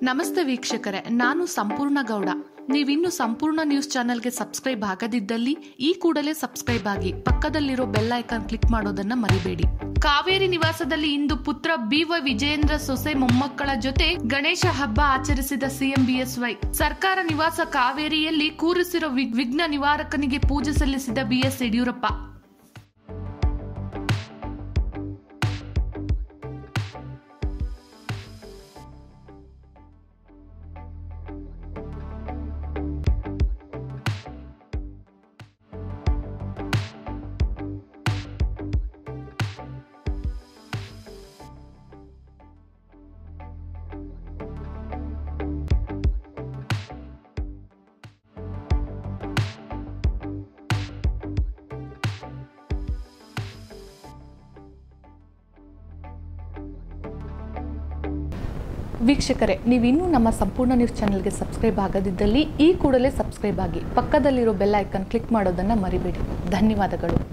ನಮಸ್ತೆ ವೀಕ್ಷಕರೇ ನಾನು ಸಂಪೂರ್ಣ ಗೌಡ ನೀವಿನ್ನು ಸಂಪೂರ್ಣ ನ್ಯೂಸ್ ಚಾನೆಲ್ಗೆ ಸಬ್ಸ್ಕ್ರೈಬ್ ಆಗದಿದ್ದಲ್ಲಿ ಈ ಕೂಡಲೇ ಸಬ್ಸ್ಕ್ರೈಬ್ ಆಗಿ ಪಕ್ಕದಲ್ಲಿರೋ ಬೆಲ್ ಐಕಾನ್ ಕ್ಲಿಕ್ ಮಾಡೋದನ್ನ ಮರಿಬೇಡಿ ಕಾವೇರಿ ನಿವಾಸದಲ್ಲಿ ಇಂದು ಪುತ್ರ ಬಿವೈ ವಿಜಯೇಂದ್ರ ಸೊಸೆ ಮೊಮ್ಮಕ್ಕಳ ಜೊತೆ ಗಣೇಶ ಹಬ್ಬ ಆಚರಿಸಿದ ಸಿಎಂ ಬಿಎಸ್ವೈ ಸರ್ಕಾರ ನಿವಾಸ ಕಾವೇರಿಯಲ್ಲಿ ಕೂರಿಸಿರೋ ವಿಗ್- ವಿಘ್ನ ನಿವಾರಕನಿಗೆ ಪೂಜೆ ಸಲ್ಲಿಸಿದ ಬಿಎಸ್ ಯಡಿಯೂರಪ್ಪ ವೀಕ್ಷಕರೇ ನೀವಿನ್ನೂ ನಮ್ಮ ಸಂಪೂರ್ಣ ನ್ಯೂಸ್ ಚಾನೆಲ್ಗೆ ಸಬ್ಸ್ಕ್ರೈಬ್ ಆಗದಿದ್ದಲ್ಲಿ ಈ ಕೂಡಲೇ ಸಬ್ಸ್ಕ್ರೈಬ್ ಆಗಿ ಪಕ್ಕದಲ್ಲಿರೋ ಬೆಲ್ ಐಕಾನ್ ಕ್ಲಿಕ್ ಮಾಡೋದನ್ನ ಮರಿಬೇಡಿ ಧನ್ಯವಾದಗಳು